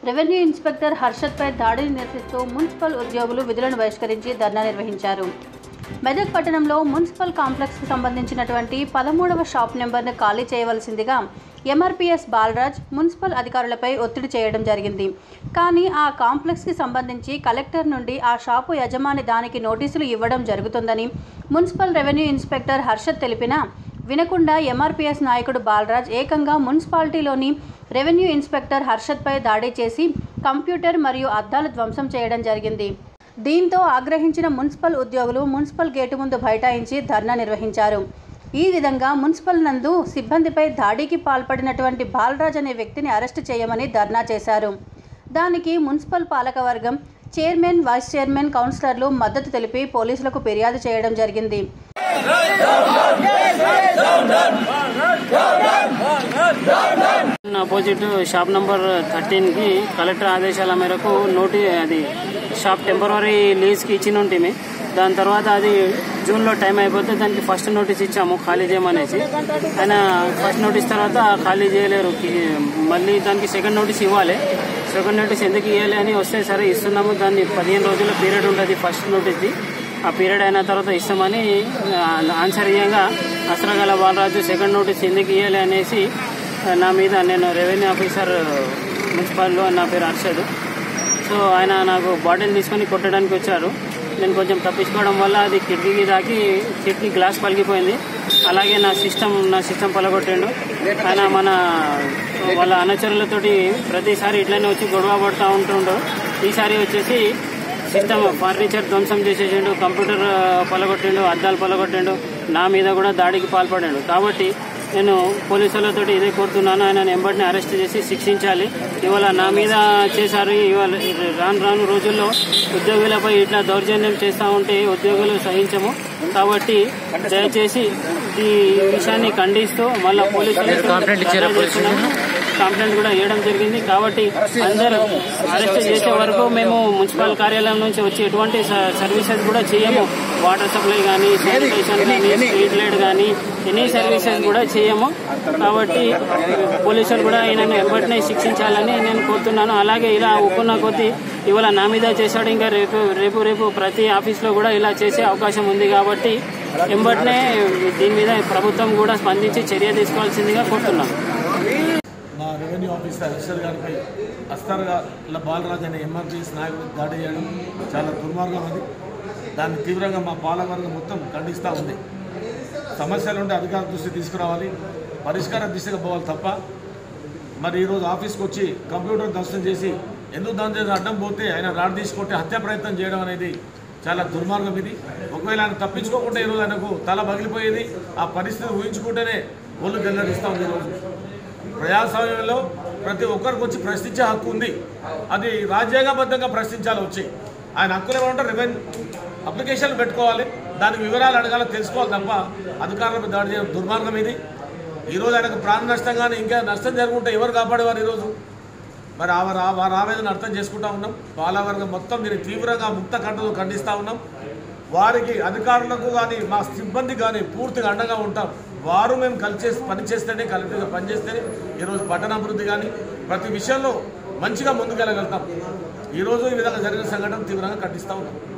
revenue inspector హర్షద్పై దాడిని నిరసిస్తూ municipal ఉద్యోగులు విధులను బహిష్కరించి ధర్నా నిర్వహించారు మెదక్ పట్టణంలో మున్సిపల్ కాంప్లెక్స్కి సంబంధించినటువంటి పదమూడవ షాప్ నెంబర్ను ఖాళీ చేయవలసిందిగా ఎంఆర్పీఎస్ బాలరాజ్ మున్సిపల్ అధికారులపై ఒత్తిడి చేయడం జరిగింది కానీ ఆ కాంప్లెక్స్కి సంబంధించి కలెక్టర్ నుండి ఆ షాపు యజమాని దానికి నోటీసులు ఇవ్వడం జరుగుతుందని మున్సిపల్ రెవెన్యూ ఇన్స్పెక్టర్ హర్షద్ తెలిపినా వినకుండా ఎంఆర్పీఎస్ నాయకుడు బాలరాజ్ ఏకంగా మున్సిపాలిటీలోని రెవెన్యూ ఇన్స్పెక్టర్ హర్షద్పై దాడి చేసి కంప్యూటర్ మరియు అద్దాలు ధ్వంసం చేయడం జరిగింది దీంతో ఆగ్రహించిన మున్సిపల్ ఉద్యోగులు మున్సిపల్ గేటు ముందు బైఠాయించి ధర్నా నిర్వహించారు ఈ విధంగా మున్సిపల్ నందు సిబ్బందిపై దాడికి పాల్పడినటువంటి బాలరాజ్ అనే వ్యక్తిని అరెస్టు చేయమని ధర్నా చేశారు దానికి మున్సిపల్ పాలకవర్గం చైర్మన్ వైస్ చైర్మన్ కౌన్సిలర్లు మద్దతు తెలిపి పోలీసులకు ఫిర్యాదు చేయడం జరిగింది అపోజిట్ షాప్ నంబర్ థర్టీన్కి కలెక్టర్ ఆదేశాల మేరకు నోటి అది షాప్ టెంపరీ లీజ్కి ఇచ్చిన ఉంటే దాని తర్వాత అది జూన్లో టైం అయిపోతే దానికి ఫస్ట్ నోటీస్ ఇచ్చాము ఖాళీ చేయమనేసి ఆయన ఫస్ట్ నోటీస్ తర్వాత ఖాళీ చేయలేరు కి- మళ్ళీ దానికి సెకండ్ నోటీస్ ఇవ్వాలి సెకండ్ నోటీస్ ఎందుకు ఇవ్వాలి అని వస్తే సరే ఇస్తున్నాము దాన్ని పదిహేను రోజుల పీరియడ్ ఉంటుంది ఫస్ట్ నోటీస్ది ఆ పీరియడ్ అయిన తర్వాత ఇస్తామని ఆ, ఆన్సర్ ఇయ్యంగా అస్త్రగల బాలరాజు సెకండ్ నోటీస్ ఎందుకు ఇవ్వాలి అనేసి నా మీద నేను రెవెన్యూ ఆఫీసర్ మున్సిపాల్లో నా పేరు హర్షద్ సో ఆయన నాకు బాటిల్ తీసుకొని కొట్టడానికి వచ్చారు నేను కొంచెం తప్పించుకోవడం వల్ల అది కిటికీకి తాకి కిటికీ గ్లాస్ పలిగిపోయింది అలాగే నా సిస్టమ్ నా సిస్టమ్ పలగొట్టిండు ఆయన మన వాళ్ళ అనుచరులతోటి ప్రతిసారి ఇట్లనే వచ్చి గొడవ పడుతూ ఉంటుండు ఈసారి వచ్చేసి సిస్టమ్ ఫర్నిచర్ ధ్వంసం చేసేసిండు కంప్యూటర్ ఆ, పలగొట్టిండు అద్దాలు పలగొట్టిండు నా మీద కూడా దాడికి పాల్పడాడు కాబట్టి నేను పోలీసులతో ఇదే కోరుతున్నాను ఆయన ఎంబడిని అరెస్ట్ చేసి శిక్షించాలి ఇవాళ నా మీద చేశారు ఇవాళ రాను రాను రోజుల్లో ఉద్యోగులపై ఇట్లా దౌర్జన్యం చేస్తూ ఉంటే ఉద్యోగులు సహించము కాబట్టి దయచేసి ఈ విషయాన్ని ఖండిస్తూ మళ్ళా పోలీసులు కంప్లైంట్ కూడా ఇవ్వడం జరిగింది కాబట్టి అందరూ అరెస్ట్ చేసే వరకు మేము మున్సిపల్ కార్యాలయం నుంచి వచ్చి ఎటువంటి స- సర్వీసెస్ కూడా చేయము వాటర్ సప్లై కానీ శానిటేషన్ కానీ స్ట్రీట్ లైట్ కానీ ఎనీ సర్వీసెస్ కూడా చేయము కాబట్టి పోలీసులు కూడా ఆయనను ఎప్పటినే శిక్షించాలని నేను కోరుతున్నాను అలాగే ఇలా ఒప్పుకున్న కొద్దీ ఇవాళ నా మీద చేశాడు ఇంకా రేపు రేపు రేపు ప్రతి ఆఫీస్లో కూడా ఇలా చేసే అవకాశం ఉంది కాబట్టి ఎంబటినే దీని మీద ప్రభుత్వం కూడా స్పందించి చర్య తీసుకోవాల్సిందిగా కోరుతున్నాను మా రెవెన్యూ ఆఫీసర్ అక్షర్ గారిపై అస్తర్గా ఇలా బాలరాజ్ అనే ఎంఆర్పీఎస్ నాయకుడు దాడి చేయడం చాలా దుర్మార్గం అది దాన్ని తీవ్రంగా మా పాలకవర్గం మొత్తం ఖండిస్తూ ఉంది సమస్యలు ఉంటే అధికార దృష్టి తీసుకురావాలి పరిష్కార దిశగా పోవాలి తప్ప మరి ఈరోజు ఆఫీస్కి వచ్చి కంప్యూటర్ దర్శనం చేసి ఎందుకు దాని చేసి అడ్డం పోతే ఆయన రాడ్ తీసుకొట్టి హత్య ప్రయత్నం చేయడం అనేది చాలా దుర్మార్గం ఇది ఒకవేళ ఆయన తప్పించుకోకుండా ఈరోజు ఆయనకు తల పగిలిపోయేది ఆ పరిస్థితి ఊహించుకుంటేనే ఒళ్ళు జల్లరిస్తూ ఉంది ఈరోజు ప్రజాస్వామ్యంలో ప్రతి ఒక్కరికి వచ్చి ప్రశ్నించే హక్కు ఉంది అది రాజ్యాంగబద్ధంగా ప్రశ్నించాలి వచ్చి ఆయన హక్కులు ఏమంటే రెవెన్యూ అప్లికేషన్లు పెట్టుకోవాలి దానికి వివరాలు అడగాలి తెలుసుకోవాలి తప్ప అధికారులపై దాడి చేయడం దుర్మార్గం ఇది ఈరోజు ఆయనకు ప్రాణ నష్టం కానీ ఇంకా నష్టం జరుగుంటే ఎవరు కాపాడేవారు ఈరోజు మరి ఆ వారి వారి ఆవేదన అర్థం చేసుకుంటా ఉన్నాం పాలవర్గం మొత్తం దీన్ని తీవ్రంగా ముక్త కంటతో ఖండిస్తూ ఉన్నాం వారికి అధికారులకు కానీ మా సిబ్బంది కానీ పూర్తిగా అండగా ఉంటాం వారు మేము కలిసి పని చేస్తేనే కలిపిగా పనిచేస్తేనే ఈరోజు పట్టణాభివృద్ధి కానీ ప్రతి విషయంలో మంచిగా ముందుకెళ్ళగలుగుతాం ఈరోజు ఈ విధంగా జరిగిన సంఘటన తీవ్రంగా ఖండిస్తూ ఉన్నాం